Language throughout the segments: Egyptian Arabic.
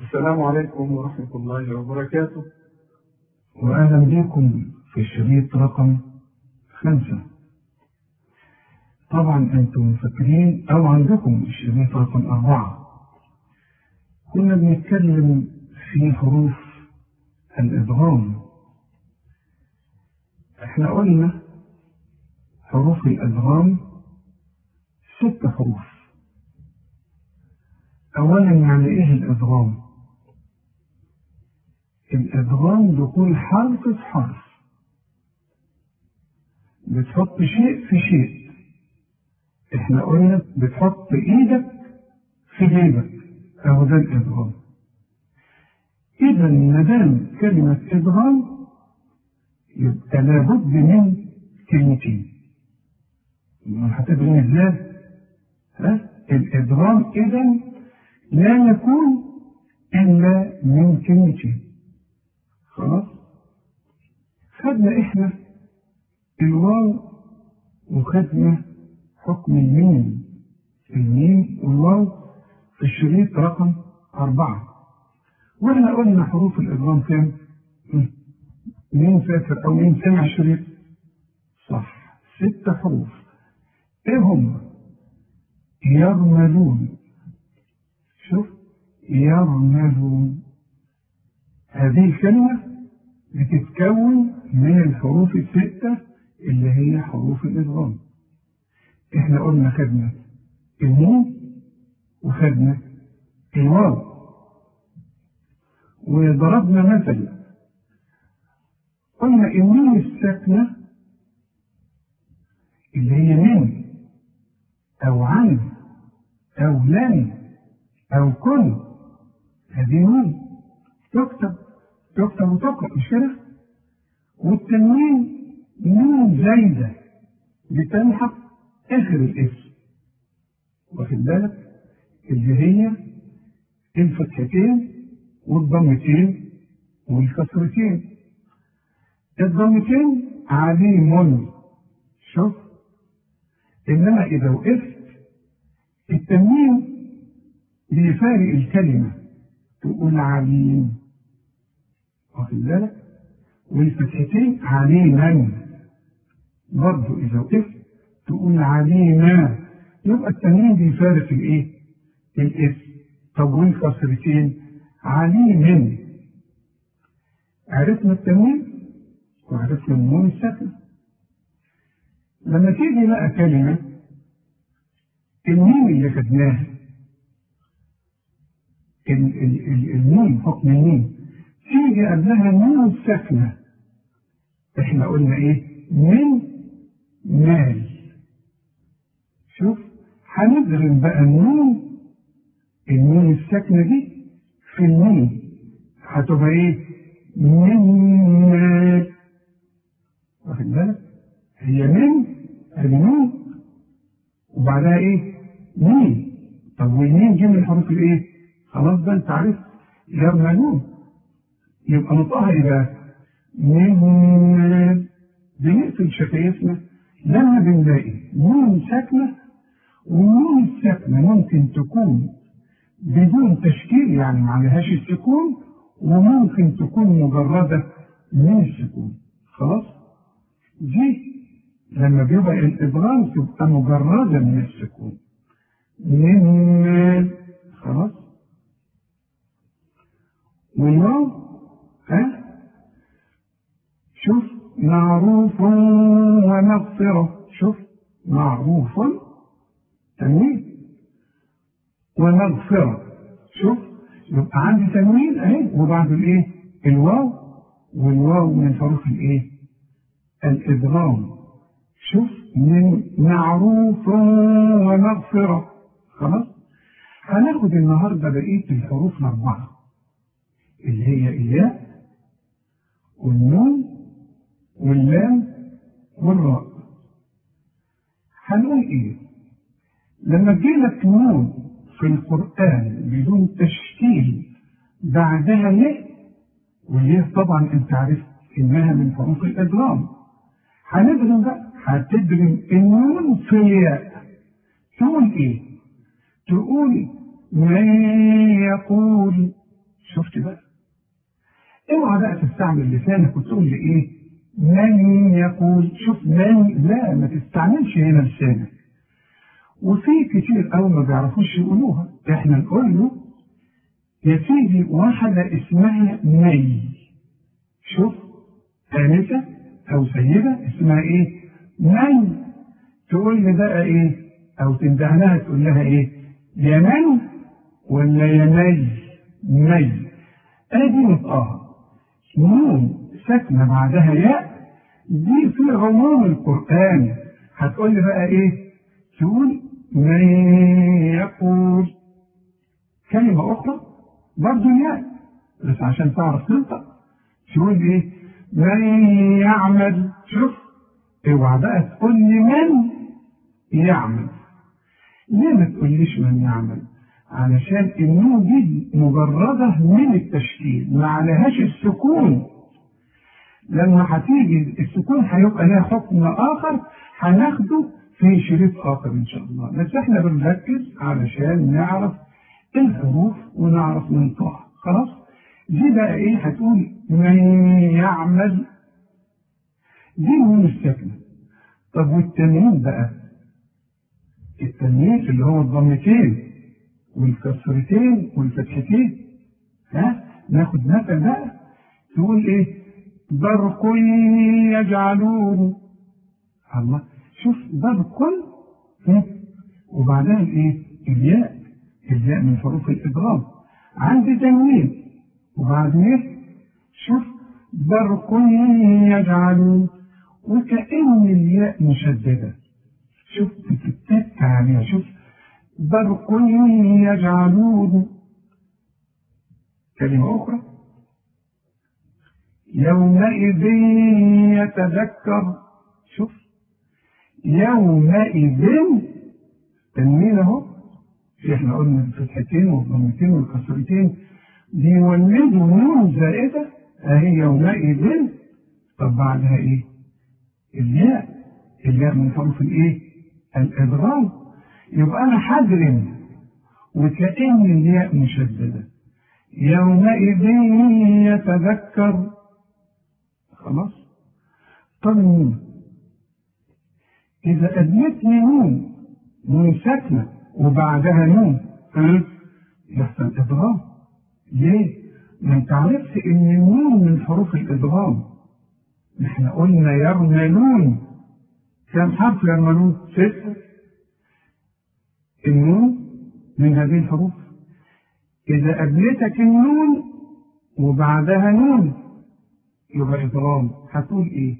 السلام عليكم ورحمة الله وبركاته وأهلا بكم في شريط رقم خمسة طبعا أنتم فاكرين أو عندكم الشريط رقم أربعة كنا بنتكلم في حروف الإدغام احنا قلنا حروف الأدغام ست حروف أولا يعني إيه الإدغام؟ الإدغام دخول حرف في حرف بتحط شيء في شيء احنا قلنا بتحط ايدك في جيبك اهو ده الادغام اذا ما دام كلمه ادغام يبقى لابد من كلمتين هتدغم ازاي ها الادغام اذا لا يكون الا من كلمتين خلاص خدنا احنا الواو وخدنا حكم الميم الميم والواو في الشريط رقم أربعة واحنا قلنا حروف الإدغام كام؟ مين فاكر أو مين سمع الشريط؟ صح ست حروف إيه هم؟ يرملون شوف يرملون هذه الكلمة بتتكون من الحروف الستة اللي هي حروف الإدغام احنا قلنا خدنا الميم وخدنا الواو وضربنا مثل قلنا الميم الساكنة اللي هي من أو عن أو لن أو كن هذه ميم تكتب تكتب وتقرأ مش كده؟ والتنوين ميم زايدة بتلحق آخر الاسم واخد بالك اللي هي الفتحتين والضمتين والكسرتين الضمتين عليم شوف إنما إذا وقفت التنوين بيفارق الكلمة تقول عليم واخد بالك والفتحتين عليما برضه إذا وقفت تقول علينا يبقى التنوين بيفارق الايه؟ الاسم طب والكسرتين عليم عرفنا التنوين وعرفنا النون الساكنة لما تيجي بقى كلمة الميم اللي خدناها الميم حكم الميم تيجي قبلها نون ساكنة احنا قلنا ايه؟ من مال شوف هنضرب بقى النون النون الساكنة دي في الميم هتبقى ايه؟ من مال واخد بالك؟ هي من النون وبعدها ايه؟ مين طب والمين دي من حروف الايه؟ خلاص بقى انت عرفت يرملون يبقى نطقها ايه بقى؟ من مال بنقفل شفايفنا لما بنلاقي نون ساكنة والنون الساكنة ممكن تكون بدون تشكيل يعني ما عليهاش السكون وممكن تكون مجردة من السكون خلاص دي لما بيبقى الإدغام تبقى مجردة من السكون من خلاص والواو ها شوف معروف ومغفرة شوف معروف تنوين ومغفرة شوف يبقى عندي تنوين اهي وبعد الايه الواو والواو من حروف الايه الادغام شوف من معروف ومغفرة خلاص هناخد النهارده بقيه الحروف الاربعه اللي هي الياء والنون واللام والراء هنقول ايه لما تجيلك نون في القرآن بدون تشكيل بعدها ل واللي طبعا انت عرفت انها من حروف الادغام هندغم بقى هتدغم النون في الياء تقول ايه؟ تقول من يقول شفت بقى اوعى بقى تستعمل لسانك وتقول لي ايه من يقول شوف من لا ما تستعملش هنا لسانك وفي كتير قوي ما بيعرفوش يقولوها احنا نقول له يا سيدي واحدة اسمها مي شوف آنسة أو سيدة اسمها إيه؟ مي تقول لي بقى إيه؟ أو تنده لها تقول لها إيه؟ يا من ولا يا مي؟ مي أدي نطقها نون ساكنة بعدها ياء دي في عموم القرآن هتقول لي بقى إيه؟ تقول من يقول كلمة أخرى برضه ياء بس عشان تعرف تنطق تقول ايه من يعمل شوف اوعى بقى تقول لي من يعمل ليه ما تقوليش من يعمل علشان النون دي مجردة من التشكيل ما عليهاش السكون لما هتيجي السكون هيبقى لها حكم آخر هناخده في شريط آخر إن شاء الله بس إحنا بنركز علشان نعرف الحروف ونعرف ننطقها خلاص دي بقى ايه هتقول من يعمل دي النون الساكنة طب والتنوين بقى التنوين اللي هو الضمتين والكسرتين والفتحتين ها ناخد مثل بقى تقول ايه برق يجعلوه الله شوف برق وبعدها الايه الياء الياء من حروف الإضراب عندي تنوين وبعدين شوف برق يجعل وكأن الياء مشددة شوف بتتك عليها شوف برق يجعلون كلمة أخرى يومئذ يتذكر شوف يومئذ تنوين اهو احنا قلنا الفتحتين والضمتين والكسرتين بيولدوا نون زائدة اهي يومئذ طب بعدها ايه؟ الياء الياء من حروف الايه؟ الادغام يبقى انا حجرم وكأن الياء مشددة يومئذ يتذكر خلاص طب نون إذا أدمتني نون نون ساكنة وبعدها نون ها يحصل إدغام ليه؟ ما انت عرفت إن النون من حروف الإدغام احنا قلنا يرملون كم حرف يرملون؟ ستة النون من هذه الحروف إذا قابلتك النون وبعدها نون يبقى إدغام هتقول إيه؟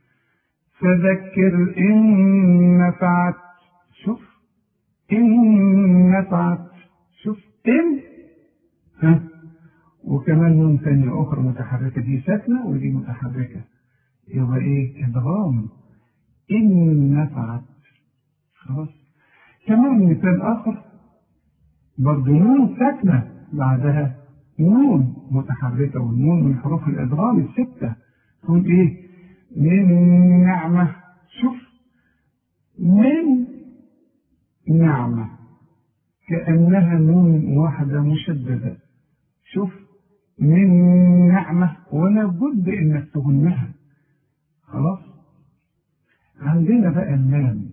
فذكر إن نفعت شوف إن نفعت شوف إن ها وكمان نون ثانية أخرى متحركة دي ساكنة ودي متحركة يبقى إيه إدغام إن نفعت خلاص كمان مثال آخر برضه نون ساكنة بعدها نون متحركة والنون من حروف الإدغام الستة تقول إيه من نعمة شوف من نعمة كأنها نون واحدة مشددة شوف من نعمة ولا بد إنك تغنها خلاص عندنا بقى اللام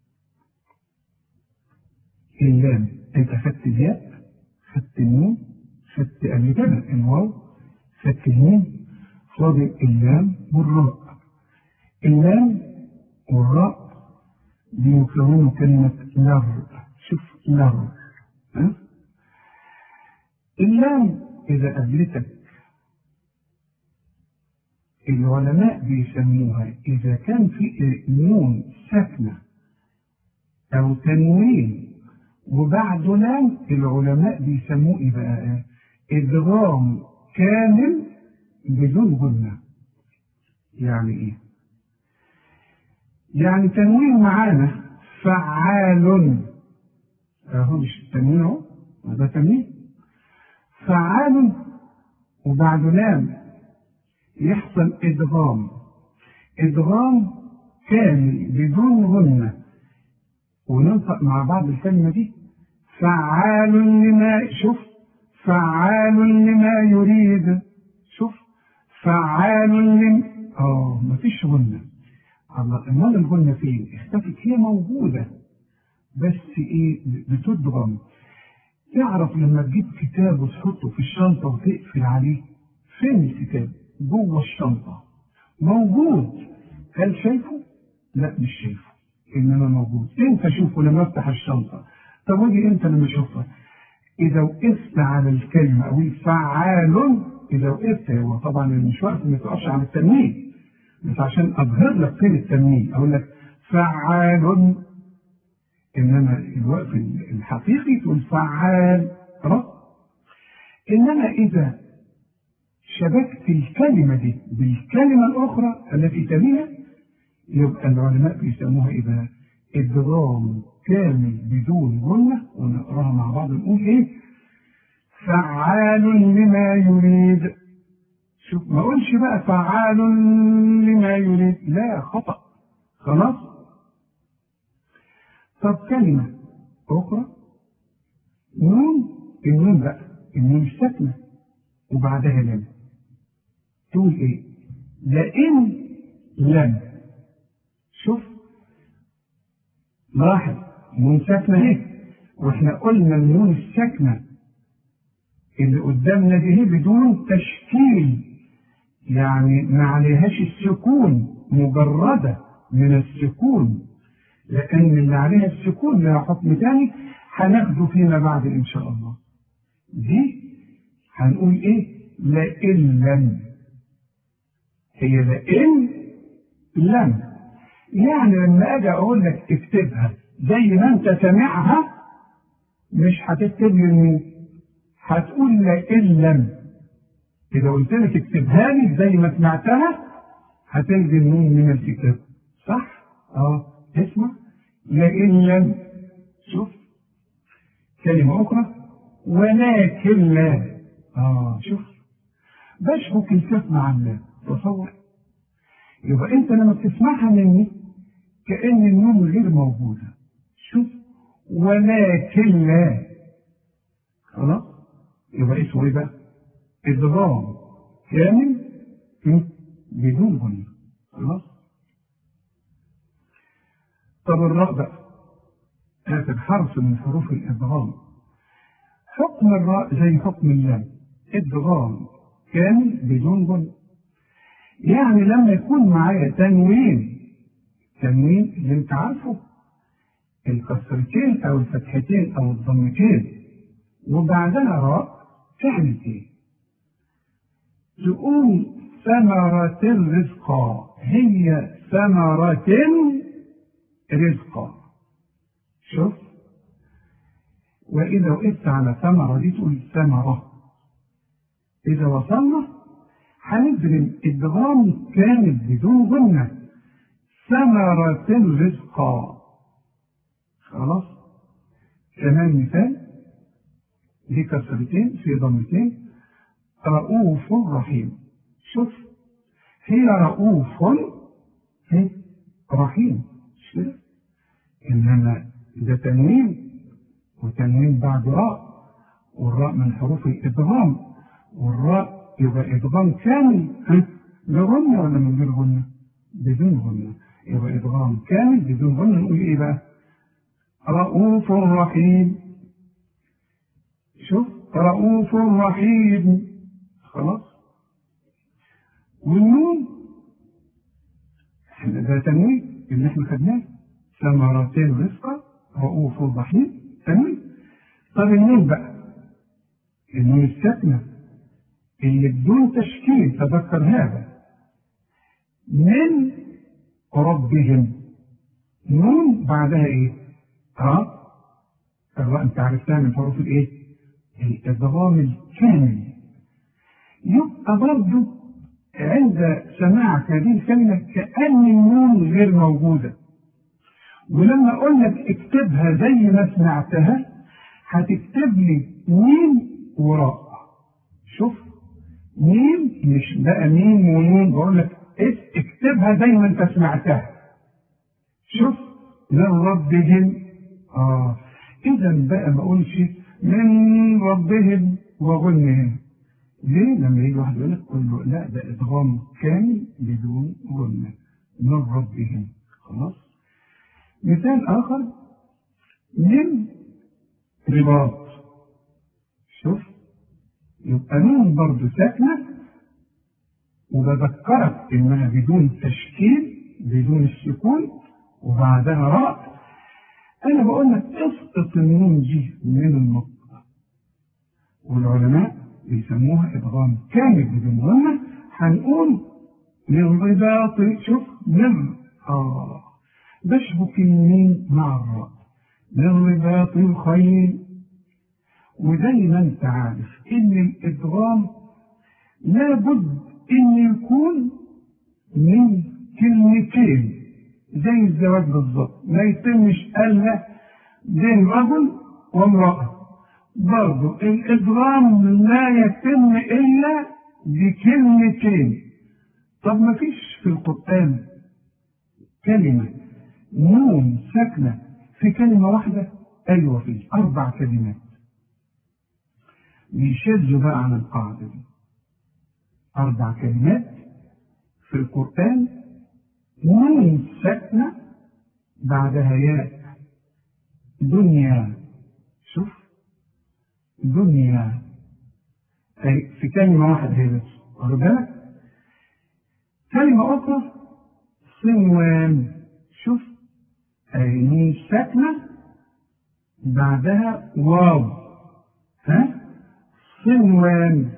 اللام انت خدت الياء خدت النون خدت قبل كده الواو خدت النون فاضل اللام والراء اللام والراء بيكونوا كلمة لر شوف لر ها؟ اللام إذا قابلتك العلماء بيسموها إذا كان في نون ساكنة أو تنوين وبعده لام العلماء بيسموه إيه بقى؟ إدغام كامل بدون غنة يعني إيه؟ يعني تنوين معانا فعال اهو مش التنوين اهو ده تنوين فعال وبعد لام يحصل ادغام ادغام كامل بدون غنة وننطق مع بعض الكلمة دي فعال لما شوف فعال لما فعال لم اه مفيش غنة الله امال الغنة فين؟ اختفت هي موجودة بس ايه بتدغم تعرف لما تجيب كتاب وتحطه في الشنطة وتقفل عليه فين الكتاب؟ جوه الشنطة موجود هل شايفه؟ لا مش شايفه انما موجود امتى اشوفه لما افتح الشنطة طب ودي امتى لما اشوفها؟ اذا وقفت على الكلمة او فعال اذا وقفت هو طبعا مش وقت ما تقفش على التنوين بس عشان اظهر لك فين التنوين اقول لك فعال انما الوقف الحقيقي تقول فعال خلاص انما اذا شبكت الكلمه دي بالكلمه الاخرى التي تليها يبقى العلماء بيسموها ايه بقى؟ ادغام كامل بدون غنه ونقراها مع بعض نقول ايه؟ فعال لما يريد شوف ما اقولش بقى فعال لما يريد لا خطأ خلاص طب كلمة أخرى نون النون بقى النون ساكنة وبعدها لم تقول إيه؟ لئن لم شوف لاحظ نون ساكنة اهي واحنا قلنا النون الساكنة اللي قدامنا دي هي بدون تشكيل يعني ما عليهاش السكون مجردة من السكون لأن اللي عليها السكون لها حكم تاني هناخده فيما بعد إن شاء الله دي هنقول إيه لئن لم هي لئن لم يعني لما أجي أقول لك اكتبها زي ما أنت سامعها مش هتكتب لي النون هتقول لئن لم إذا قلت لك اكتبها لي زي ما سمعتها هتلغي النون من الكتاب صح؟ اه اسمع لئن لم شوف كلمة أخرى ولكن لا اه شوف بشبك الكاف مع اللام تصور يبقى أنت لما بتسمعها مني كأن النون غير موجودة شوف ولكن لا خلاص يبقى اسمه ايه بقى؟ إدغام كامل بدون غنى خلاص طب الراء بقى آخر حرف من حروف الإدغام حكم الراء زي حكم اللام إدغام كامل بدون غنى يعني لما يكون معايا تنوين تنوين اللي انت عارفه الكسرتين او الفتحتين او الضمتين وبعدها راء تعمل ايه؟ تقول ثمرة رزقا هي ثمرة رزقا شوف وإذا وقفت على ثمرة دي تقول ثمرة إذا وصلنا هنضرب إدغام كامل بدون غنة ثمرة رزقا خلاص كمان مثال دي كسرتين في ضمتين رؤوف رحيم شوف هي رؤوف هي رحيم مش كده انما ده تنوين وتنوين بعد راء والراء من حروف الادغام والراء يبقى ادغام كامل بغنة ولا من غير غنة؟ بدون غنة يبقى ادغام كامل بدون غنة نقول ايه بقى؟ رؤوف رحيم شوف رؤوف رحيم خلاص والنون احنا ده تنوين اللي احنا خدناه ثمرتين رزقا رؤوف رحيم تنوين طب النون بقى النون الساكنه اللي بدون تشكيل تذكر هذا من ربهم نون بعدها ايه؟ ها؟ الراء انت عرفتها من حروف الايه؟ الادغام الكامل يبقى برضه عند سماعك هذه الكلمة كأن النون غير موجودة ولما أقول لك اكتبها زي ما سمعتها هتكتب لي ميم وراء شوف ميم مش بقى ميم ونون بقول لك اكتبها زي ما انت سمعتها شوف من ربهم اه اذا بقى ما اقولش من ربهم وغنهم ليه لما يجي واحد يقول لك قول له لا ده ادغام كامل بدون غنة من ربهم خلاص مثال اخر من رباط شوف يبقى نون برضه ساكنه وبذكرك انها بدون تشكيل بدون السكون وبعدها راء انا بقول لك اسقط النون دي من النطق والعلماء بيسموها ادغام كامل بدون غنة هنقول من رباط شوف من اه بشبك النين مع الراء من رباط الخيل وزي ما انت عارف ان الادغام لابد ان يكون من كلمتين زي الزواج بالظبط ما يتمش الا بين رجل وامراه برضه الادغام لا يتم الا بكلمتين طب ما فيش في القران كلمه نون ساكنه في كلمه واحده ايوه في اربع كلمات بيشدوا بقى عن القاعده دي اربع كلمات في القران نون ساكنه بعدها ياء دنيا شوف دنيا أي في كلمة واحدة هي بس واخد بالك؟ كلمة أخرى صنوان شوف أي نون ساكنة بعدها واو ها صنوان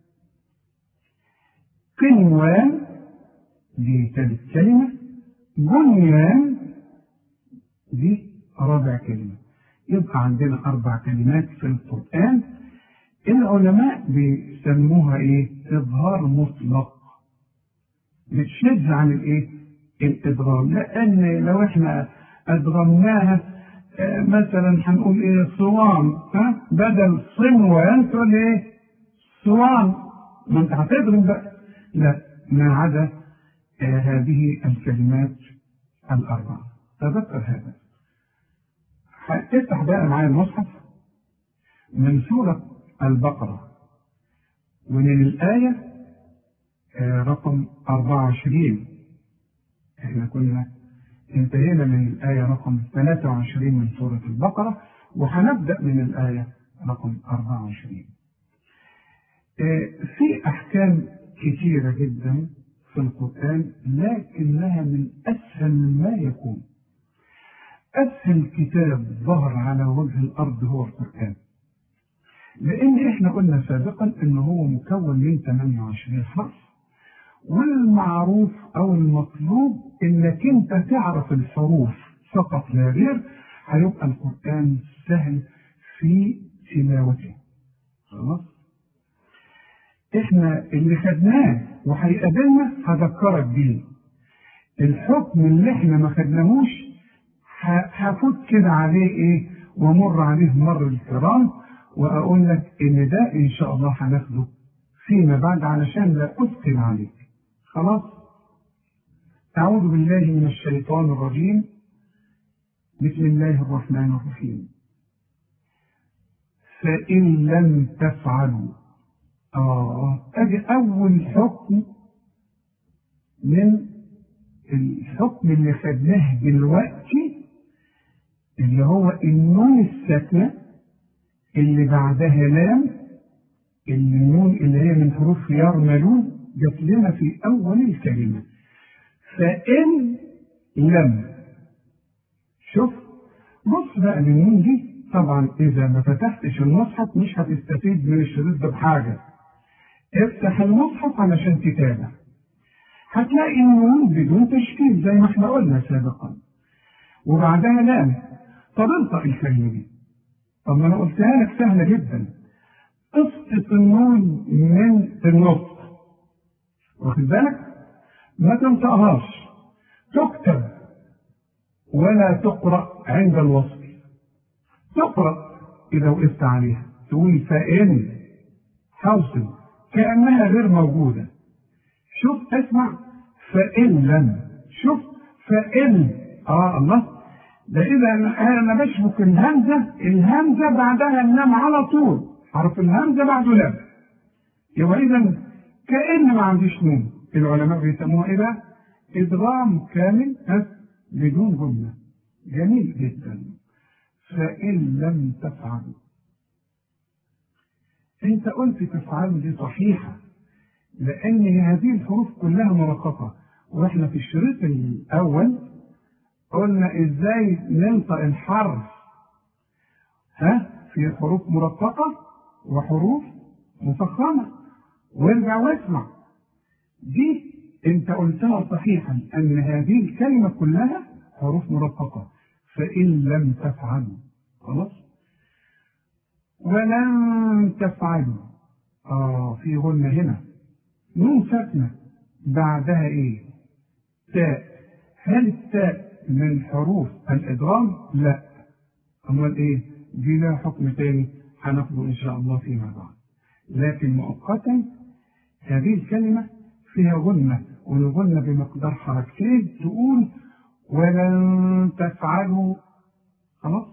قنوان دي ثالث كلمة بنيان دي رابع كلمة يبقى عندنا أربع كلمات في القرآن العلماء بيسموها إيه؟ إظهار مطلق بتشذ عن الإيه؟ الإدغام لأن لو إحنا أدغمناها آه مثلا هنقول إيه صوان ها بدل صنوان تقول إيه؟ صوان ما أنت هتضرب بقى لا ما عدا آه هذه الكلمات الأربعة تذكر هذا افتح بقى معايا المصحف من سورة البقرة ومن الآية آه رقم 24 احنا كنا انتهينا من الآية رقم 23 من سورة البقرة وهنبدأ من الآية رقم 24 آه في أحكام كثيرة جدا في القرآن لكنها من أسهل ما يكون أسهل كتاب ظهر على وجه الأرض هو القرآن لأن إحنا قلنا سابقا إن هو مكون من 28 حرف والمعروف أو المطلوب إنك أنت تعرف الحروف فقط لا غير هيبقى القرآن سهل في تلاوته خلاص إحنا اللي خدناه وهيقابلنا هذكرك بيه الحكم اللي إحنا ما خدناهوش هفوت كده عليه ايه ومر عليه مر الكرام واقول لك ان ده ان شاء الله هناخده فيما بعد علشان لا اثقل عليك خلاص اعوذ بالله من الشيطان الرجيم بسم الله الرحمن الرحيم فان لم تفعلوا اه ادي اول حكم من الحكم اللي خدناه دلوقتي اللي هو النون الساكنة اللي بعدها لام اللي النون اللي هي من حروف يرملون جت لنا في أول الكلمة فإن لم شوف بص بقى النون دي طبعا إذا ما فتحتش المصحف مش هتستفيد من الشريط ده بحاجة افتح المصحف علشان تتابع هتلاقي النون بدون تشكيل زي ما احنا قلنا سابقا وبعدها لام طب انطق الكلمة دي طب ما انا قلتها لك سهلة جدا اسقط النون من النطق واخد بالك ما تنطقهاش تكتب ولا تقرأ عند الوصف تقرأ إذا وقفت عليها تقول فإن حوصل كأنها غير موجودة شوف اسمع فإن لم شوف فإن آه الله ده إذا أنا بشبك الهمزة الهمزة بعدها اللام على طول حرف الهمزة بعده لام يبقى إذا كأن ما عنديش نون العلماء بيسموها إيه بقى؟ إدغام كامل بس بدون غنة جميل جدا فإن لم تفعلوا أنت قلت تفعلوا دي صحيحة لأن هذه الحروف كلها مرققة وإحنا في الشريط الأول قلنا إزاي ننطق الحرف ها في حروف مرققة وحروف مفخمة وارجع واسمع دي انت قلتها صحيحا ان هذه الكلمة كلها حروف مرققة فإن لم تفعلوا خلاص ولن تفعلوا اه في غنة هنا نون ساكنة بعدها ايه تاء هل التاء من حروف الادغام لا امال ايه دي لها حكم تاني هناخده ان شاء الله فيما بعد لكن مؤقتا هذه الكلمة فيها غنة والغنة بمقدار حركتين تقول ولن تفعلوا خلاص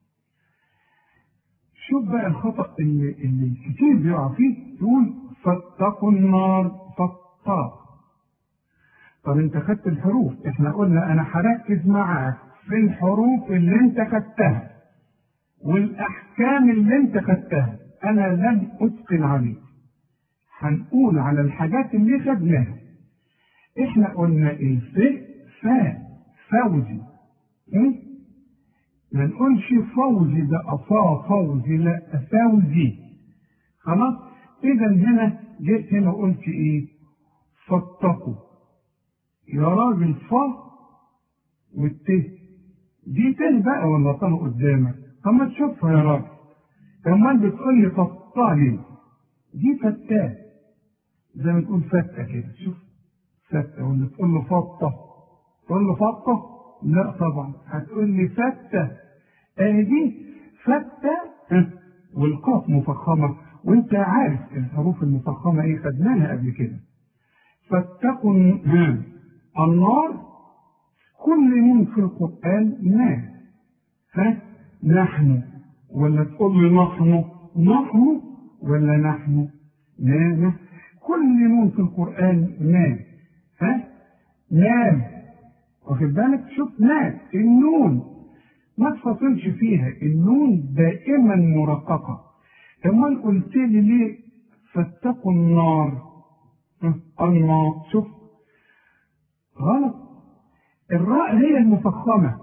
شوف بقى الخطأ اللي, اللي كتير بيقع فيه تقول فاتقوا النار فاتقوا طب انت خدت الحروف احنا قلنا انا هركز معاك في الحروف اللي انت خدتها والاحكام اللي انت خدتها انا لن اتقن عليك هنقول على الحاجات اللي خدناها احنا قلنا الف فا فوزي اه؟ ما نقولش فوزي ده افا فوزي لا فوزي خلاص اذا هنا جيت هنا قلت ايه فاتقوا يا راجل فا والت دي تاني بقى ولا طالع قدامك طب ما تشوفها يا راجل امال بتقول لي فطاه ليه دي فتاه زي ما تقول فتة كده شوف فتة ولا تقول له فطة تقول له فطة لا طبعا هتقول لي فتة اهي دي فتة والقاف مفخمة وانت عارف الحروف المفخمة ايه خدناها قبل كده فاتقوا النار كل من في القرآن ما ها نحن ولا تقول لي نحن نحن ولا نحن لا كل نون في القرآن نام ها نام واخد بالك شوف نام النون ما تفصلش فيها النون دائما مرققة امال قلت لي ليه فاتقوا النار النار شوف غلط الراء هي المفخمة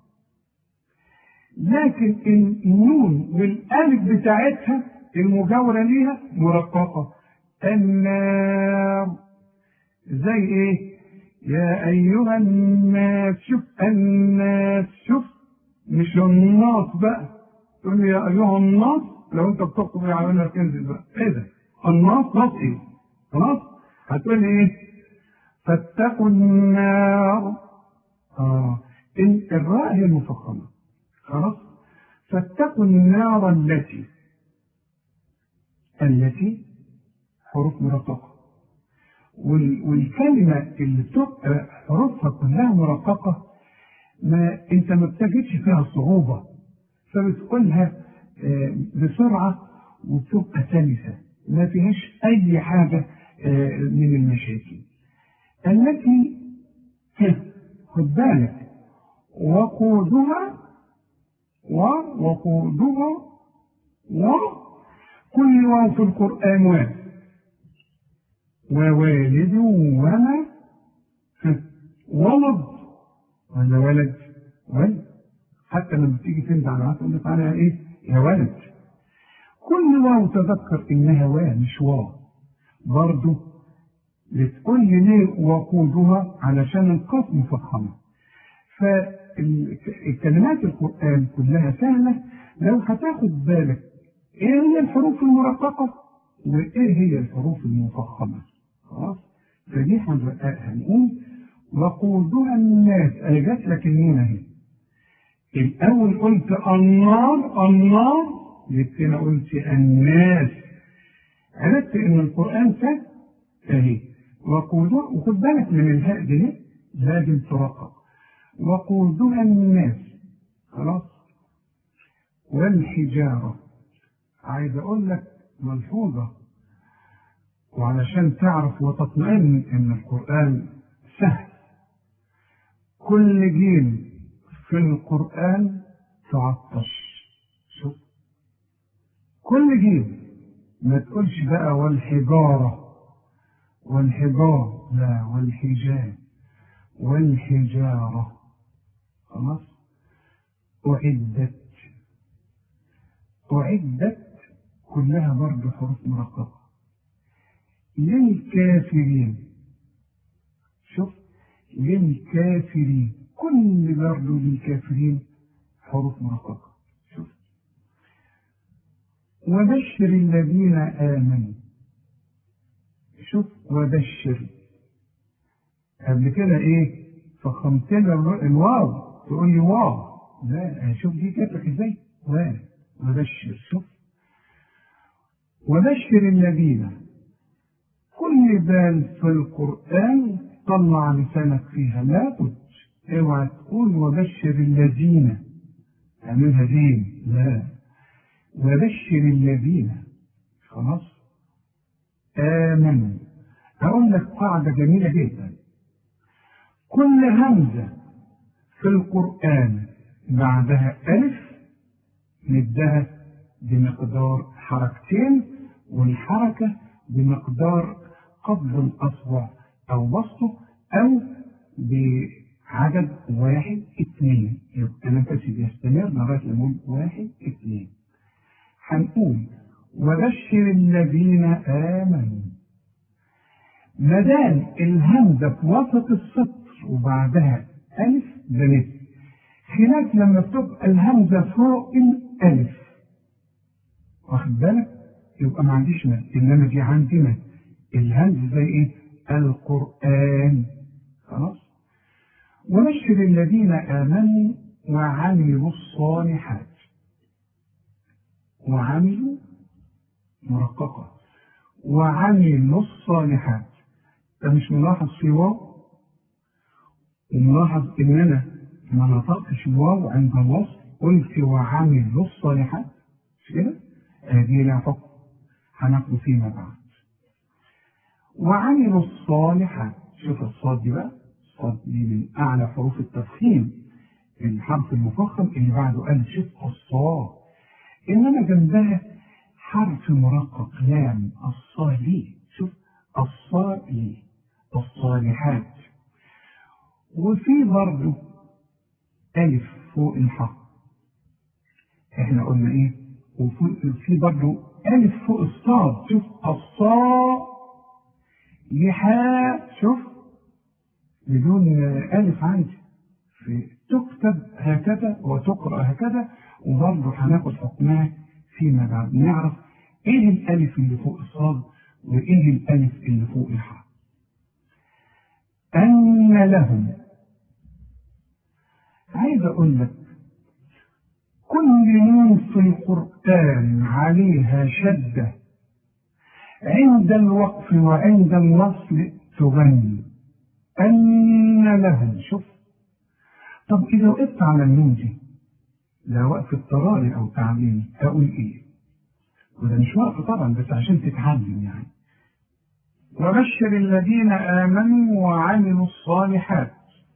لكن النون والالف بتاعتها المجاورة ليها مرققة النار زي ايه يا ايها الناس شوف الناس شوف مش الناس بقى تقول لي يا ايها الناس لو انت بتخطب يعمل لك انزل بقى ايه ده الناس نصي خلاص هتقول لي ايه فاتقوا النار اه الراء هي المفخمه خلاص فاتقوا النار التي التي حروف مرققة والكلمة اللي بتبقى حروفها كلها مرققة ما انت ما بتجدش فيها صعوبة فبتقولها بسرعة وبتبقى سلسة ما فيهاش أي حاجة من المشاكل التي خد بالك وقودها ووقودها وكل واو في القرآن واو ووالد وما ولد ولا ولد ولد حتى لما تيجي تنزع على تقول لك عليها ايه يا ولد كل واو تذكر انها واو مش واو برضه بتقول لي ليه وقودها علشان القاف مفخمه فالكلمات القرآن كلها سهلة لو هتاخد بالك ايه هي الحروف المرققة وايه هي الحروف المفخمة خلاص فدي هنقول وقودها الناس انا جات لك النون اهي الاول قلت النار النار جبت هنا قلت الناس عرفت ان القران سهل اهي وقودها وخد بالك من الهاء دي لازم ترقق وقودها الناس خلاص والحجاره عايز اقول لك ملحوظه وعلشان تعرف وتطمئن ان القرآن سهل كل جيل في القرآن تعطش شوف كل جيل ما تقولش بقى والحجارة والحجار لا والحجاب والحجارة خلاص أعدت أعدت كلها برضه حروف مرققة للكافرين شوف للكافرين كل برضه للكافرين حروف مرققة شوف وبشر الذين آمنوا شوف وبشر قبل كده ايه فخمت لنا الواو تقول لي واو لا شوف دي كتبت ازاي واو وبشر شوف وبشر الذين كل بال في القرآن طلع لسانك فيها لا بد اوعى تقول وبشر الذين اعملها دين لا وبشر الذين خلاص آمنوا أقول لك قاعدة جميلة جدا كل همزة في القرآن بعدها ألف ندها بمقدار حركتين والحركة بمقدار قبض الأصبع أو بسطه أو بعدد واحد اثنين يبقى نفسي بيستمر لغاية لما نقول واحد اثنين هنقول وبشر الذين آمنوا مدام الهمزة في وسط السطر وبعدها ألف بنت خلاف لما بتبقى الهمزة فوق الألف واخد بالك يبقى ما عنديش مد إنما دي عندي مد الهمزة زي إيه؟ القرآن خلاص وبشر الذين آمنوا وعملوا الصالحات وعملوا مرققة وعملوا الصالحات انت مش ملاحظ في واو وملاحظ ان انا ما نطقتش الواو عند الوصل قلت وعملوا الصالحات مش كده؟ هذه لها حكم هناخده فيما بعد وعملوا الصالحات شوف الصاد دي بقى الصاد دي من اعلى حروف التفخيم الحرف المفخم اللي بعده قال شوف الصاد انما جنبها حرف مرقق لام الصالي شوف الصالي الصالحات وفي برضه ألف فوق الحق احنا قلنا ايه وفي برضه ألف فوق الصاد شوف الصاد لحاء شوف بدون ألف عندي في تكتب هكذا وتقرأ هكذا وبرضه هناخد حكمها فيما بعد نعرف ايه الالف اللي فوق الصاد وايه الالف اللي فوق الحاء ان لهم عايز اقول لك كل نون في القران عليها شده عند الوقف وعند الوصل تغني ان لهم شوف طب اذا وقفت على النون دي لا وقف اضطراري او تعليمي اقول ايه وده مش وقف طبعا بس عشان تتعلم يعني وبشر الذين امنوا وعملوا الصالحات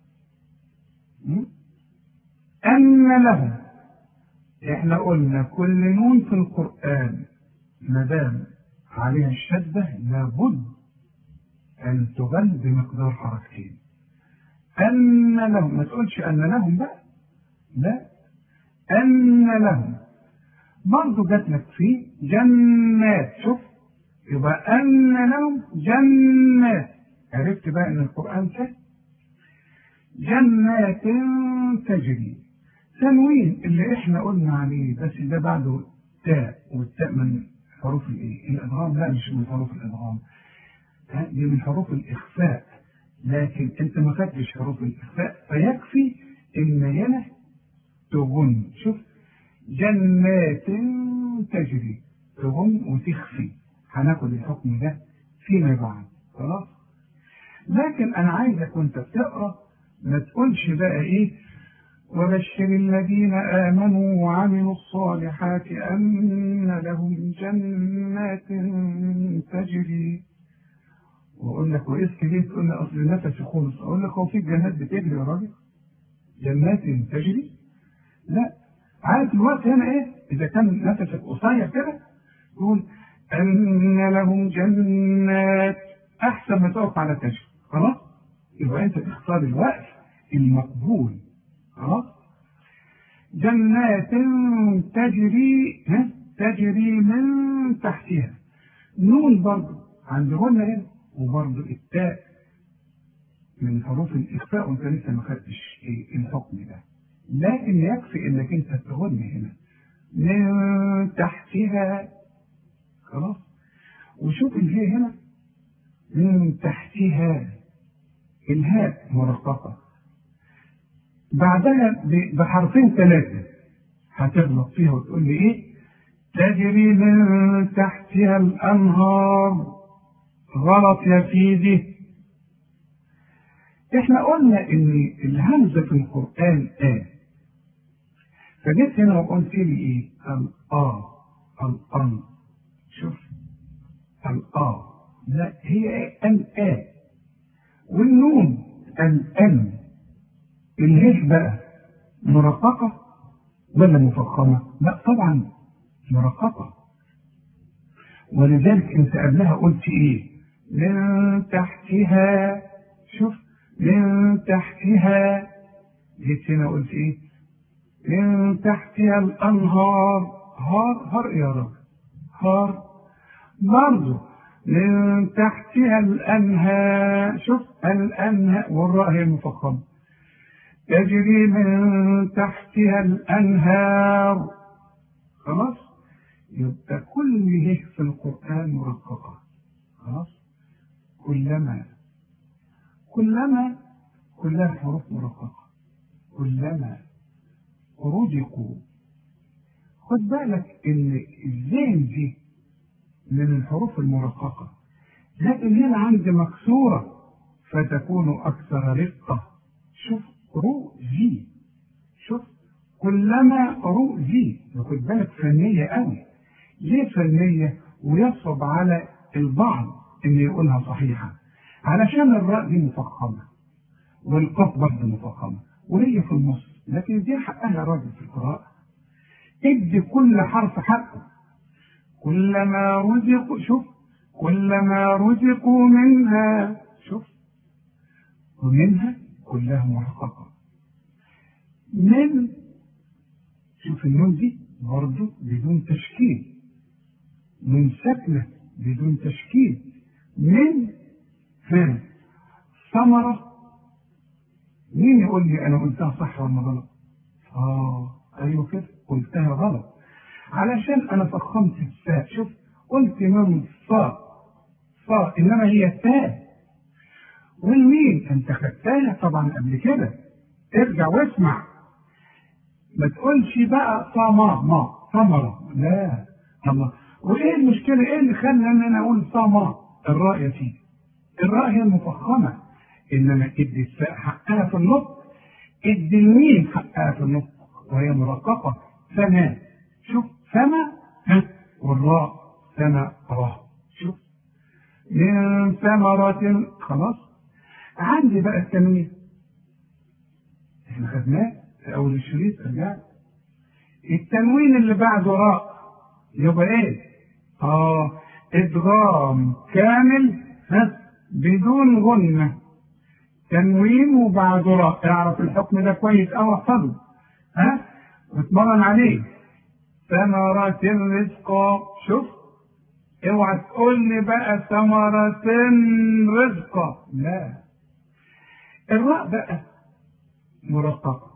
ان لهم احنا قلنا كل نون في القران ما دام عليها الشده لابد ان تغل بمقدار حركتين ان لهم ما تقولش ان لهم بقى لا أن لهم برضه جات لك في جنات شوف يبقى أن لهم جنات عرفت بقى إن القرآن سهل جنات تجري تنوين اللي احنا قلنا عليه بس ده بعده تاء والتاء من حروف الايه؟ الادغام لا مش من حروف الادغام دي من حروف الاخفاء لكن انت ما خدتش حروف الاخفاء فيكفي ان هنا تغن شوف جنات تجري تغن وتخفي هناخد الحكم ده فيما بعد خلاص لكن انا عايزك وانت بتقرا ما تقولش بقى ايه وبشر الذين امنوا وعملوا الصالحات ان لهم جنات تجري يقول لك وقفت ليه تقول لي اصل نفسي خلص اقول لك هو في جنات بتجري يا راجل جنات تجري لا عارف الوقت هنا ايه اذا كان نفسك قصير كده تقول ان لهم جنات احسن ما تقف على تجري خلاص يبقى انت تختار الوقت المقبول خلاص جنات تجري ها تجري من تحتها نون برضه عند هنا هنا وبرضه التاء من حروف الإخفاء وأنت لسه ما خدتش الحكم ده لكن يكفي إنك أنت تغن هنا من تحتها خلاص وشوف الهاء هنا من تحتها الهاء مرققة بعدها بحرفين ثلاثة هتغلط فيها وتقول لي إيه تجري من تحتها الأنهار غلط يا سيدي احنا قلنا ان الهمزة في القرآن آ فجيت هنا وقلت لي ايه الآ الأن شوف الآ لا هي ايه الآ والنون الأن الهش بقى مرققة ولا مفخمة؟ لا طبعا مرققة ولذلك انت قبلها قلت ايه من تحتها شوف من تحتها جيت هنا قلت ايه من تحتها الانهار هار هار يا رب هار برضه من تحتها الانهار شوف الانهار والراء هي المفخمه تجري من تحتها الانهار خلاص يبقى كل هيك في القرآن مرققة خلاص كلما كلما كلها حروف مرققة كلما رزقوا خد بالك ان الزين دي من الحروف المرققة لكن هنا عندي مكسورة فتكون أكثر رقة شوف رؤزي شوف كلما رؤزي خد بالك فنية قوي ليه فنية ويصعب على البعض ان يقولها صحيحة علشان الراء دي مفخمة والقاف برضه مفخمة وهي في النص لكن دي حقها راجل في القراءة ادي كل حرف حقه كلما رزقوا شوف كلما رزقوا منها شوف ومنها كلها محققة من شوف النون دي برضه بدون تشكيل من سكنة بدون تشكيل من ها ثمرة مين يقول لي أنا قلتها صح ولا غلط؟ آه أيوه كده قلتها غلط علشان أنا فخمت الساء شوف قلت من صاء صاء إنما هي تاء والمين أنت خدتها طبعا قبل كده ارجع واسمع ما تقولش بقى صما ما ثمرة لا الله وايه المشكلة ايه اللي خلى ان انا اقول صما الراء يا سيدي الراء هي المفخمة انما ادي الساء حقها في النطق ادي الميم حقها في النطق وهي مرققة فما شوف فما ها والراء سما راء شوف من ثمرة خلاص عندي بقى التنوين احنا خدناه في اول الشريط ارجع التنوين اللي بعده راء يبقى ايه اه ادغام كامل ها بدون غنة تنوين وبعده راء اعرف الحكم ده كويس او احفظه ها واتمرن عليه ثمرة الرزق شوف اوعى تقول لي بقى ثمرة رزق لا الراء بقى مرققة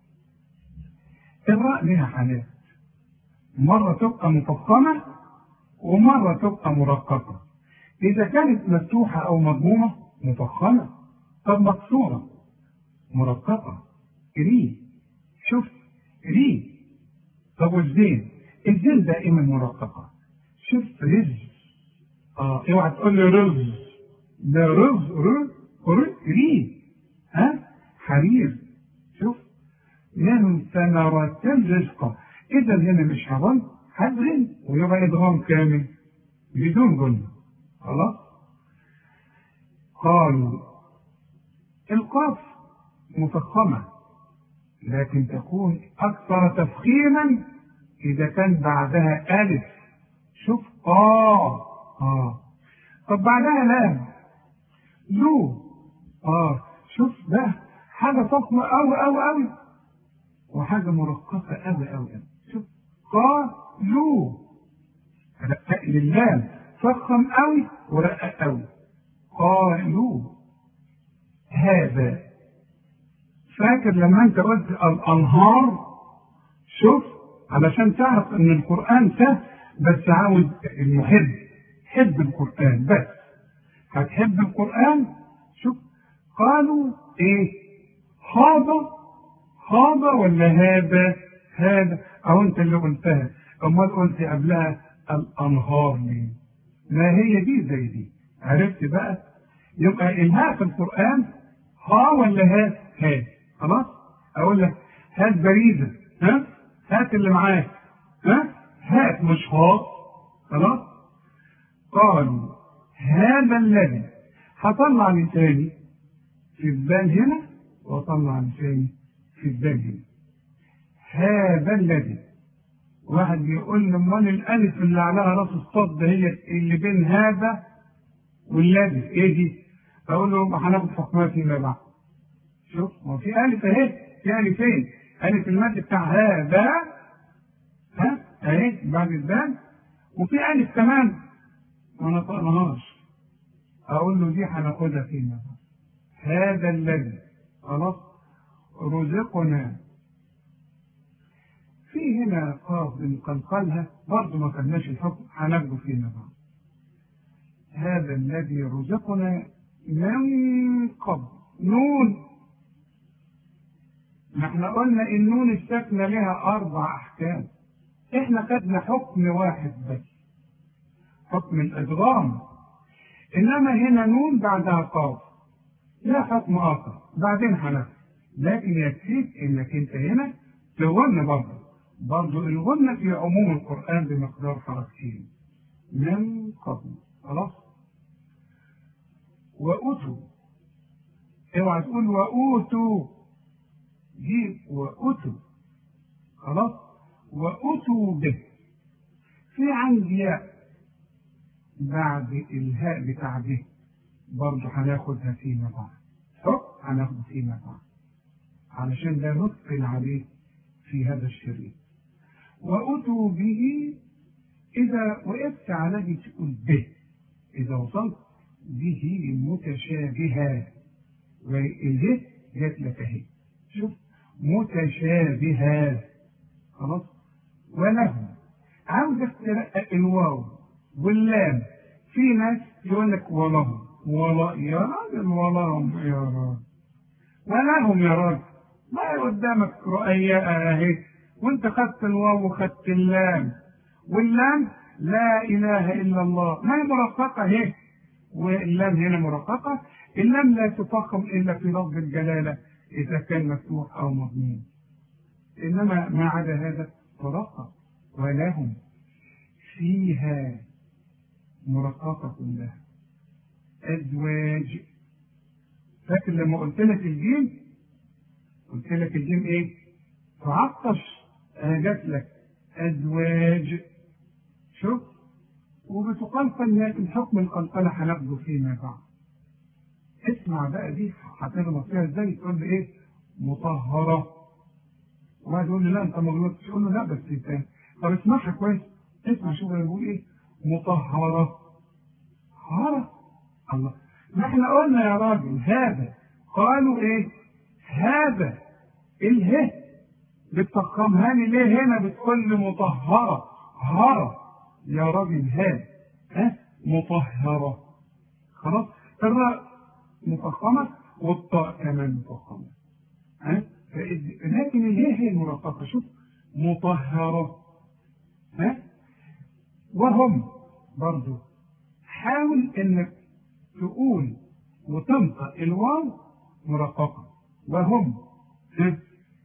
الراء لها حالات مرة تبقى مفخمة ومرة تبقى مرققة إذا كانت مفتوحة أو مضمومة مفخمة طب مكسورة مرققة ري شوف ري طب والزين الزين دائما مرققة شوف رز اه اوعى تقول لي رز ده رز رز رز ري ها حرير شوف من ثمرة الرزق إذا هنا مش هظن هدغن ويبقى إدغام كامل بدون غنة خلاص قالوا القاف مفخمة لكن تكون أكثر تفخيما إذا كان بعدها ألف شوف آه آه طب بعدها لام لو آه شوف ده حاجة فخمة أوي أوي أوي وحاجة مرققة أوي أوي أوي شوف قالوا رقق للام فخم أوي ورقق أوي قالوا هذا فاكر لما انت قلت الانهار شوف علشان تعرف ان القران سهل بس عاوز المحب حب القران بس هتحب القران شوف قالوا ايه هذا هذا ولا هذا هذا او انت اللي قلتها امال قلت قبلها الانهار ليه ما هي دي زي دي عرفت بقى يبقى الهاء في القران ها ولا ها ها خلاص اقول لك هات بريده ها هات اللي معاك ها هات مش ها خلاص قالوا هذا الذي هطلع لساني في البال هنا واطلع لساني في البال هنا هذا الذي واحد بيقول لي امال الالف اللي عليها راس الصاد ده هي اللي بين هذا والذي ايه دي؟ اقول له هناخد حكمها فيما بعد شوف ما في ألف أهي في ألفين ألف المد بتاع هذا ها أهي بعد الدال وفي ألف كمان ما نطقناهاش أقول له دي هناخدها فيما هذا الذي خلاص رزقنا في هنا قاف بنقلقلها برضه ما خدناش الحكم هناخده فيما بعد هذا الذي رزقنا من قبل نون ما احنا قلنا النون الساكنة لها أربع أحكام احنا خدنا حكم واحد بس حكم الإدغام إنما هنا نون بعدها قاف لا حكم آخر بعدين هنفهم لكن يكفيك إنك أنت هنا تغن برضه برضه الغنة في عموم القرآن بمقدار حركتين من قبل خلاص وأوتوا اوعى تقول وأوتوا دي وأتوا خلاص وأتوا به في عندي ياء بعد الهاء بتاع به برضه هناخدها فيما بعد حق هناخده فيما بعد علشان ده نثقل عليه في هذا الشريط وأتوا به إذا وقفت على دي تقول به إذا وصلت به متشابها والهاء جات لك اهي شوف متشابهات خلاص ولهم عاوزك ترقق الواو واللام في ناس يقول لك ولهم ولا يا راجل ولهم يا راجل ولهم يا راجل ما قدامك رؤية اهي وانت خدت الواو وخدت اللام واللام لا اله الا الله ما هي مرققه اهي واللام هنا مرققه اللام لا تفخم الا في لفظ الجلاله إذا كان مفتوح أو مضمون إنما ما عدا هذا فرقة ولهم فيها مرققة لها أزواج فاكر لما قلت لك الجيم قلت لك الجيم إيه؟ تعطش أنا جات لك أزواج شوف وبتقلقل لكن حكم القلقلة هناخده فيما بعد اسمع بقى دي هتغلط فيها ازاي تقول لي ايه مطهرة واحد يقول لي لا انت ما غلطتش تقول له لا بس انت طب اسمعها كويس اسمع شوف انا بقول ايه مطهرة هرة الله ما احنا قلنا يا راجل هذا قالوا ايه هذا اله بتفخمها لي ليه هنا بتقول لي مطهرة هرة يا راجل هذا ها مطهرة خلاص الراء مفخمة والطاء كمان مفخمة ها لكن الهاء هي المرققة شوف مطهرة ها وهم برضو حاول انك تقول وتنطق الواو مرققة وهم ها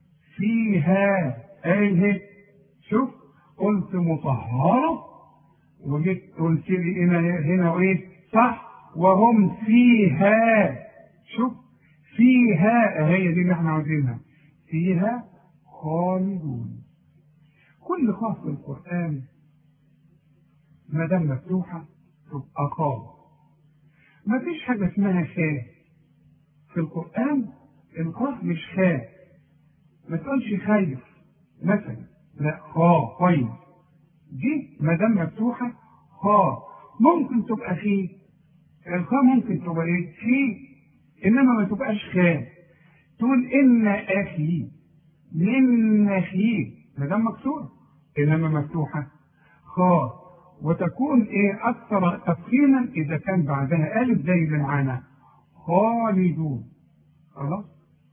فيها ايه شوف قلت مطهرة وجيت قلت لي هنا هنا وايه صح وهم فيها شوف فيها هي دي اللي احنا عاوزينها فيها خالدون كل خاص في القرآن ما دام مفتوحة تبقى خاص ما فيش حاجة اسمها خاء في القرآن الخاء مش خاء ما تقولش خايف مثلا لا خاء طيب دي ما دام مفتوحة خاء ممكن تبقى خي الخاء ممكن تبقى ايه خي انما ما تبقاش خاء تقول ان اخي من اخي ما دام مكسوره انما مفتوحه خاء وتكون ايه اكثر تفخيما اذا كان بعدها الف زي اللي معانا خالدون خلاص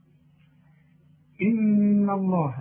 ان الله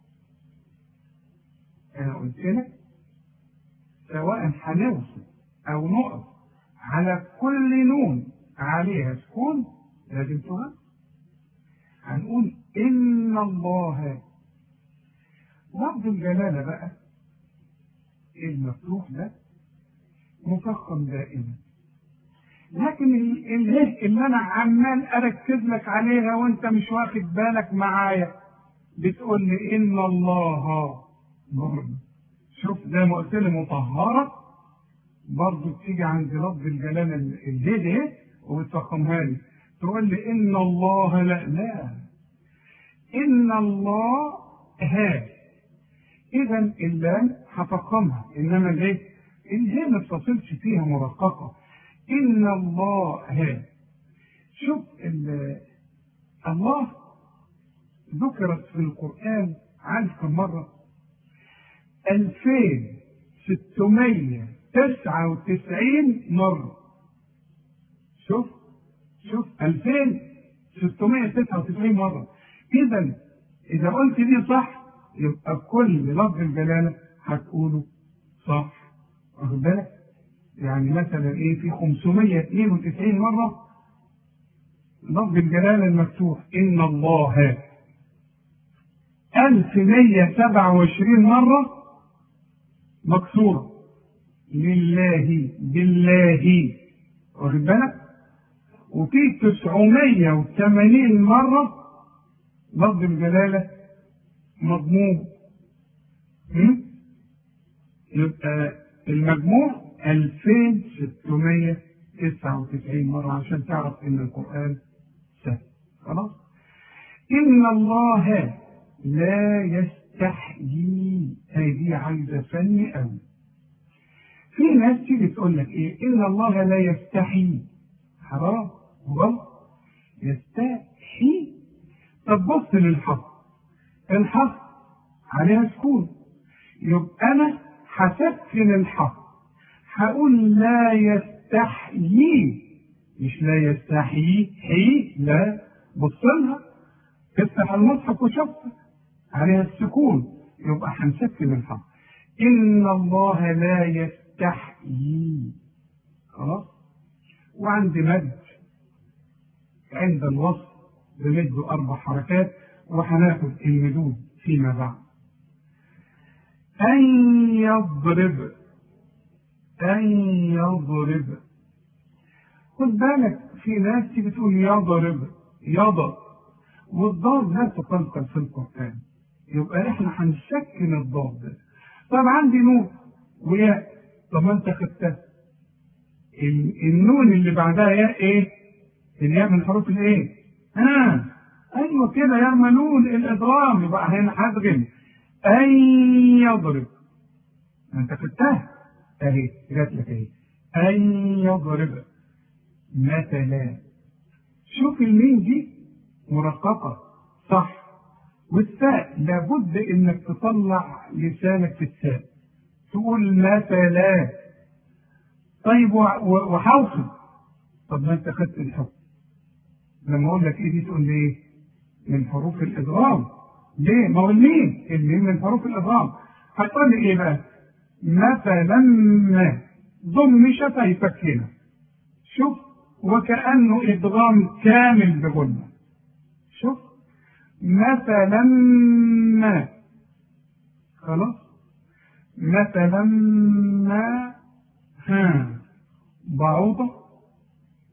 انا قلت لك سواء هنوصل او نقف على كل نون عليها سكون لازم تهم هنقول ان الله لفظ الجلاله بقى المفتوح ده مفخم دائما لكن اله اللي انا عمال اركز لك عليها وانت مش واخد بالك معايا بتقول لي ان الله شوف زي ما قلت لي مطهره برضه بتيجي عند لفظ الجلاله اللي دي وبتفخمها لي تقول لي ان الله لا لا ان الله ها اذا اللام هفخمها انما ليه الهاء ما بتصلش فيها مرققه ان الله ها شوف الله ذكرت في القران عارف كم مره 2699 مره شوف شوف 2699 مرة إذا إذا قلت دي صح يبقى كل لفظ الجلالة هتقوله صح واخد بالك؟ يعني مثلا إيه في 592 مرة لفظ الجلالة المفتوح إن الله 1127 مرة مكسورة لله بالله واخد بالك؟ وفي 980 مرة لفظ الجلالة مضموم يبقى المجموع 2699 مرة عشان تعرف إن القرآن سهل خلاص إن الله لا يستحيي هذه عايزة فن أوي في ناس تيجي تقول لك إيه إن الله لا يستحيي حرام غلط يستحي طب بص للحق الحق عليها سكون يبقى انا هسكن الحق هقول لا يستحيي مش لا يستحيي حي لا بص لها افتح المصحف وشوفها عليها السكون يبقى هنسكن الحق ان الله لا يستحيي خلاص وعند مد عند الوصف بمد أربع حركات وهناخد المدود فيما بعد أن يضرب أن يضرب خد بالك في ناس تيجي تقول يضرب يضرب والضاد لا تقلقل في القرآن يبقى احنا هنسكن الضاد ده طب عندي نون وياء طب ما انت خدتها النون اللي بعدها ياء ايه؟ الياء من حروف الايه؟ ها آه. ايوه كده يا نون الادغام يبقى هنا هدغم ان يضرب انت خدتها اهي جات لك اهي ان يضرب مثلا شوف الميم دي مرققه صح والثاء لابد انك تطلع لسانك في الثاء تقول مثلا طيب وحوصل طب ما انت خدت الحكم لما اقول لك ايه دي تقول لي ايه من حروف الادغام ليه ما هو الميم الميم من حروف الادغام هتقول لي ايه بقى مثلا ما ضم شفايفك هنا شوف وكانه ادغام كامل بغنى شوف مثلا ما خلاص مثلا ما ها بعوضة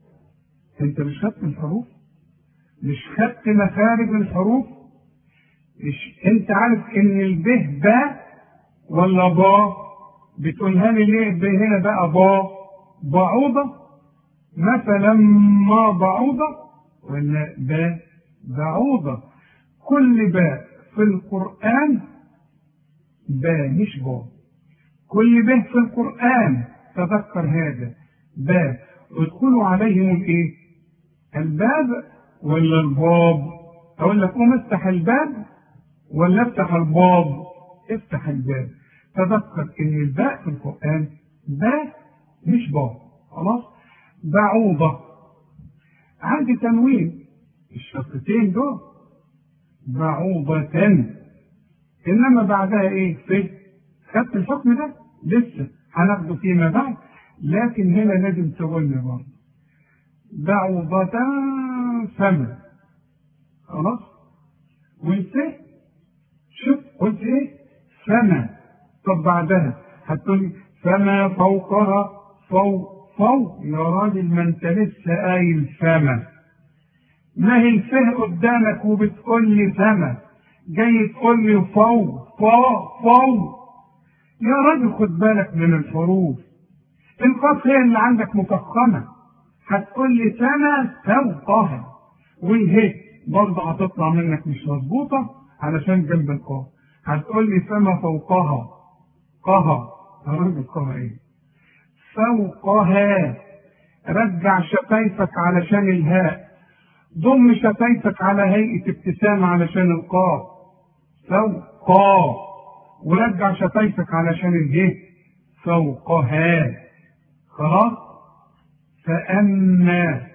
انت مش خدت الحروف مش خدت مخارج الحروف مش انت عارف ان الب باء ولا با بتقولها لي ليه ب هنا بقى با بعوضة مثلا ما بعوضة ولا با بعوضة كل باء في القرآن با مش با كل به في القرآن تذكر هذا با ادخلوا عليهم الايه الباب ولا الباب اقول لك قوم افتح الباب ولا افتح الباب افتح الباب تذكر ان الباء في القرآن باء مش باب خلاص بعوضة عندي تنوين الشقتين دول بعوضة انما بعدها ايه في خدت الحكم ده لسه هناخده فيما بعد لكن هنا لازم تقول لي برضه بعوضة فما خلاص وانت شوف قلت ايه فما طب بعدها هتقول لي فما فوقها فوق فوق يا راجل ما انت لسه قايل فما ما هي الفه قدامك وبتقول لي فما جاي تقول لي فوق فوق فوق يا راجل خد بالك من الحروف القاف هي اللي عندك مفخمه هتقول لي سما فوقها والهي برضه هتطلع منك مش مظبوطه علشان جنب القاف هتقول لي سما فوقها قها يا راجل قها ايه فوقها رجع شفايفك علشان الهاء ضم شفايفك على هيئة ابتسامة علشان القاف فوقا ورجع شفايفك علشان الجه فوقها خلاص فأما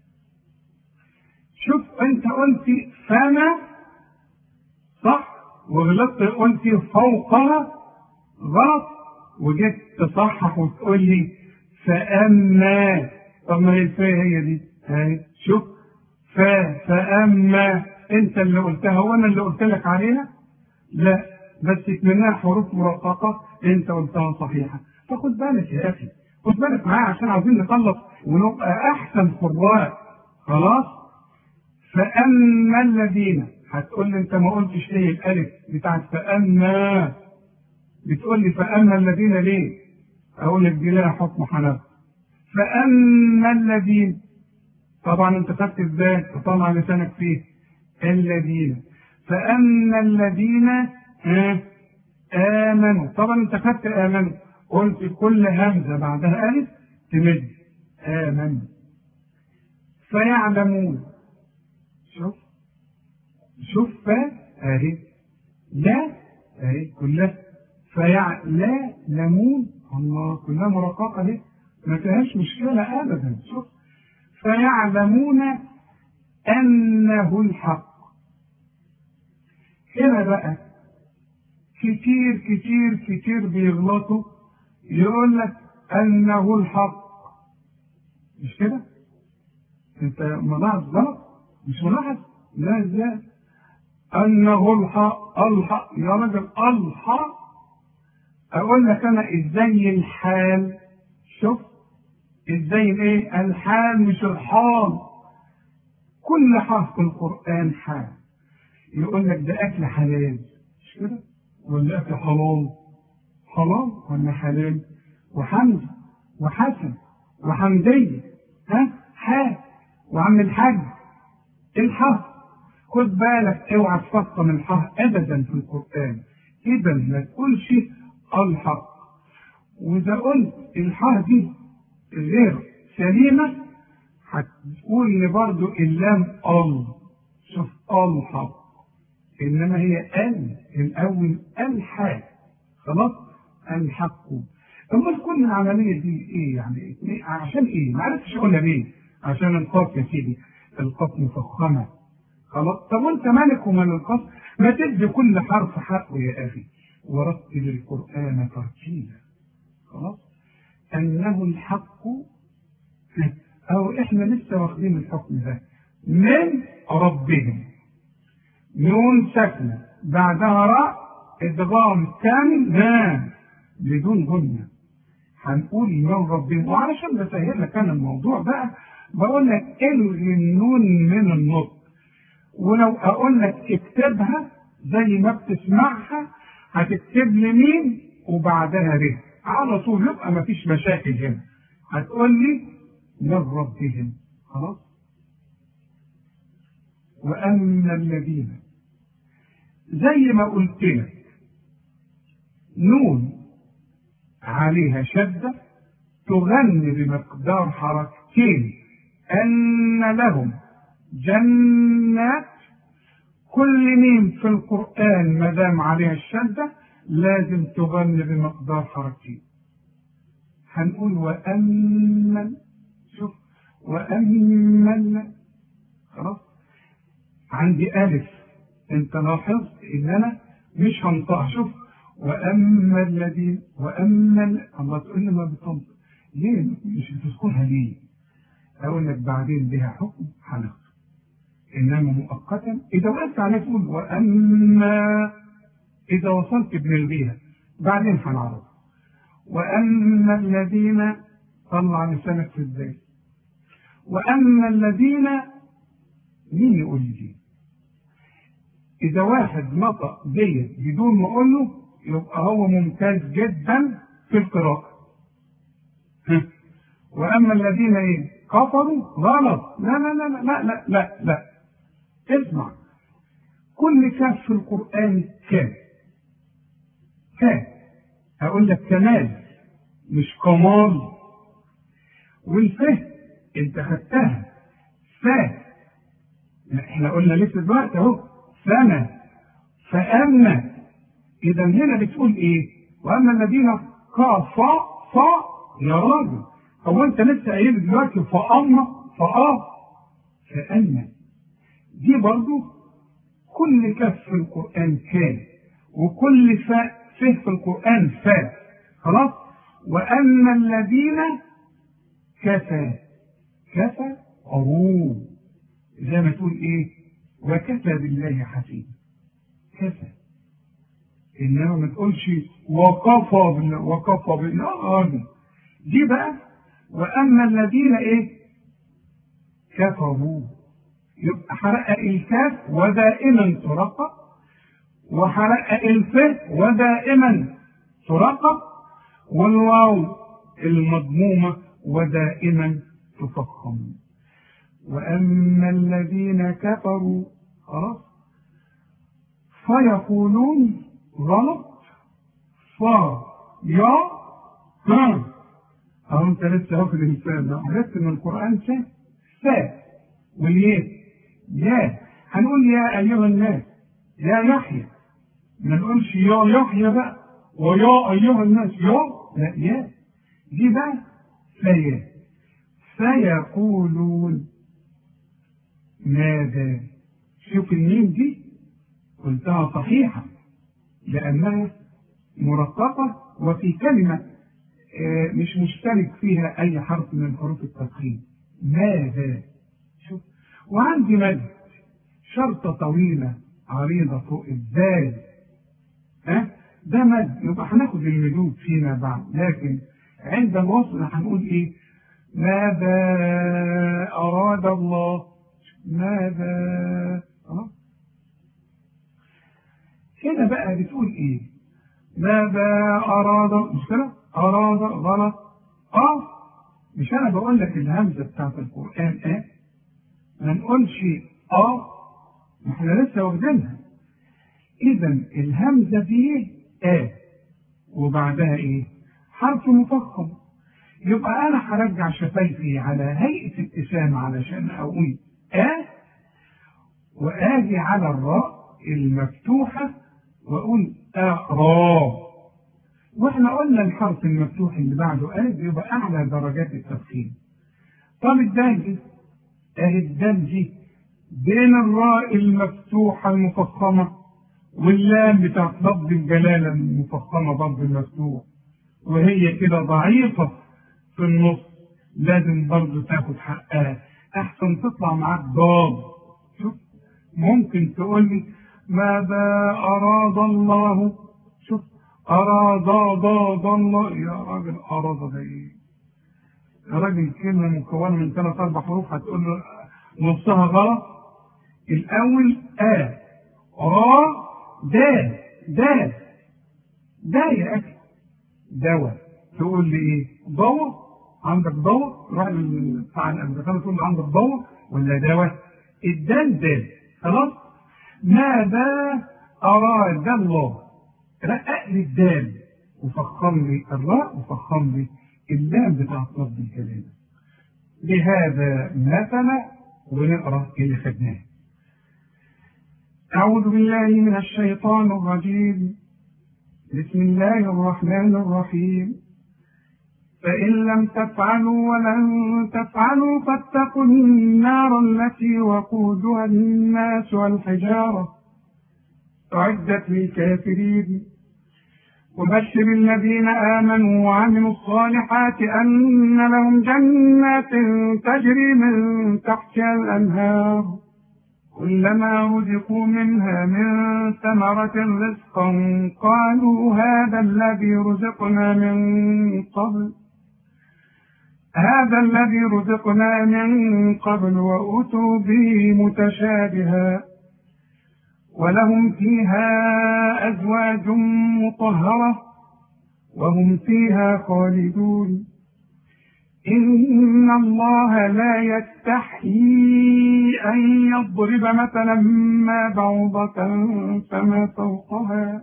شوف انت قلت فما صح وغلطت قلت فوقها غلط وجيت تصحح وتقول لي فأما طب ما هي الفاء هي دي هاي شوف فا فأما انت اللي قلتها وانا اللي قلت لك عليها لا بس منها حروف مرققة انت قلتها صحيحة فخد بالك يا اخي خد بالك معايا عشان عاوزين نخلص ونبقى احسن قراء خلاص فأما الذين هتقول لي انت ما قلتش ليه الالف بتاعت فأما بتقول لي فأما الذين ليه؟ أقول لك دي لها حكم حنفي فأما الذين طبعا انت خدت ازاي تطلع لسانك فيه الذين فأما الذين ها آمنوا طبعا انت خدت آمنوا قلت كل همزة بعدها ألف تمد آمنوا فيعلمون شوف شوف فا اهي لا اهي كلها فيعلمون الله كلها مرققة اهي ما فيهاش مشكلة أبدا شوف فيعلمون أنه الحق هنا بقى كتير كتير كتير بيغلطوا يقول لك أنه الحق مش كده؟ أنت ملاحظ غلط؟ مش ملاحظ؟ لا ازاي؟ أنه الحق الحق يا راجل الحق أقول لك أنا إزاي الحال شوف إزاي الإيه؟ الحال مش الحال كل حرف في القرآن حال يقول لك ده أكل حلال مش كده؟ ولا أكل حلال؟ حلال ولا حلال؟ وحمد وحسن وحمدية ها؟ حال وعم الحاج الحرف خد بالك اوعى تفصل الحرف ابدا في القران اذا ما تقولش الحق واذا قلت الحاء دي غير سليمه هتقول لي برضو اللام ال شوف الحق انما هي ال الاول الحاء خلاص الحق امال كل العمليه دي ايه يعني إيه؟ عشان ايه ما عرفتش اقولها ليه عشان القاف يا سيدي القاف مفخمه خلاص طب وانت مالك ومال القاف ما تدي كل حرف حقه يا اخي ورتل القران ترتيلا خلاص انه الحق او احنا لسه واخدين الحكم ده من ربهم نون ساكنه بعدها راء ادغام كامل نام بدون غنه هنقول من ربهم وعلشان بسهل لك انا الموضوع بقى بقول لك الغي النون من النطق ولو اقول لك اكتبها زي ما بتسمعها هتكتب لي مين وبعدها ر على طول يبقى مفيش مشاكل هنا هتقول لي من ربهم خلاص واما الذين زي ما قلت لك نون عليها شده تغني بمقدار حركتين ان لهم جنات كل ميم في القرآن ما دام عليها الشدة لازم تغني بمقدار حركتين هنقول وأما شوف وأما خلاص عندي ألف أنت لاحظت إن أنا مش هنطقها شوف وأما الذين وأما الله تقول لي ما بتنطق ليه مش بتذكرها ليه؟ أقول لك بعدين لها حكم هناخده إنما مؤقتا إذا وقفت عليه تقول وأما إذا وصلت بنلغيها بعدين هنعرف وأما الذين طلع لسانك في ازاي وأما الذين مين يقول لي دي؟ إذا واحد نطق ديت بدون ما أقول له يبقى هو ممتاز جدا في القراءة وأما الذين إيه؟ كفروا غلط لا لا لا لا لا لا لا اسمع كل كاف في القرآن كاف كاف هقول لك كمال مش كمال والفه انت خدتها فا احنا قلنا لسه دلوقتي اهو فما فأما إذا هنا بتقول إيه؟ وأما الذين كفا فا يا راجل هو أنت لسه قايل دلوقتي فأما فآ فأما دي برضو كل كف في القرآن كان وكل فاء فه في القرآن فاء خلاص وأما الذين كفى كفى أروه زي ما تقول إيه وكفى بالله حسيبا كفى إنما ما تقولش وكفى بالله وكفى بالله دي بقى وأما الذين إيه كفروا يبقى حرق الكاف ودائما ترقق وحرق الف ودائما ترقق والواو المضمومة ودائما تفخم وأما الذين كفروا خلاص فيقولون غلط فا يا ها أو أنت لسه واخد الإنسان ده عرفت إن القرآن سا سا والياء يا هنقول يا أيها الناس يا يحيى ما نقولش يا يحيى بقى ويا أيها الناس يا لا يا دي بقى فيا فيقولون ماذا شوف الميم دي قلتها صحيحة لأنها مرققة وفي كلمة مش مشترك فيها أي حرف من حروف التفخيم ماذا شوف وعندي مد شرطة طويلة عريضة فوق الذال ها ده مد يبقى هناخد المدود فيما بعد لكن عند الوصل هنقول ايه ماذا أراد الله ماذا أه؟ هنا بقى بتقول ايه ماذا أراد مش كده أراد غلط اه مش أنا بقول لك الهمزة بتاعت القرآن اه ما نقولش اه ما احنا لسه واخدينها إذا الهمزة دي اه وبعدها ايه حرف مفخم يبقى أنا هرجع شفايفي على هيئة ابتسام علشان أقول اه وآجي على الراء المفتوحة وأقول آه واحنا قلنا الحرف المفتوح اللي بعده ألف يبقى أعلى درجات التفخيم طب الدال دي أهي الدال دي بين الراء المفتوحة المفخمة واللام بتاعت لفظ الجلالة المفخمة برضه المفتوح وهي كده ضعيفة في النص لازم برضه تاخد حقها أحسن تطلع معاك ضاد شوف ممكن تقول لي ماذا أراد الله شوف أراد ضاد الله يا راجل أراد ده إيه يا راجل كلمة مكونة من ثلاث أربع حروف هتقول له نصها غلط الأول آ را دا دا دا يا أخي دواء تقول لي إيه؟ ضوء عندك ضوء روح بتاع الأمريكان تقول له عندك ضوء ولا دواء الدال دال خلاص ماذا أراد الله رقق لي الدال وفخم لي الراء وفخم لي اللام بتاع لفظ الكلام بهذا مثلا ونقرا اللي خدناه أعوذ بالله من الشيطان الرجيم بسم الله الرحمن الرحيم فإن لم تفعلوا ولن تفعلوا فاتقوا النار التي وقودها الناس والحجارة أعدت للكافرين وبشر الذين آمنوا وعملوا الصالحات أن لهم جنات تجري من تحتها الأنهار كلما رزقوا منها من ثمرة رزقا قالوا هذا الذي رزقنا من قبل هذا الذي رزقنا من قبل وأتوا به متشابها ولهم فيها أزواج مطهرة وهم فيها خالدون إن الله لا يستحيي أن يضرب مثلا ما بعوضة فما فوقها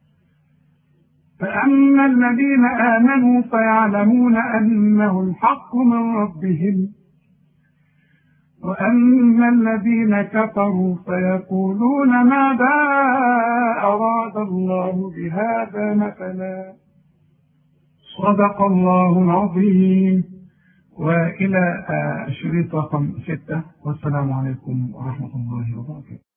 فأما الذين آمنوا فيعلمون أنه الحق من ربهم وأما الذين كفروا فيقولون ماذا أراد الله بهذا مثلا صدق الله العظيم وإلى شريط رقم ستة والسلام عليكم ورحمة الله وبركاته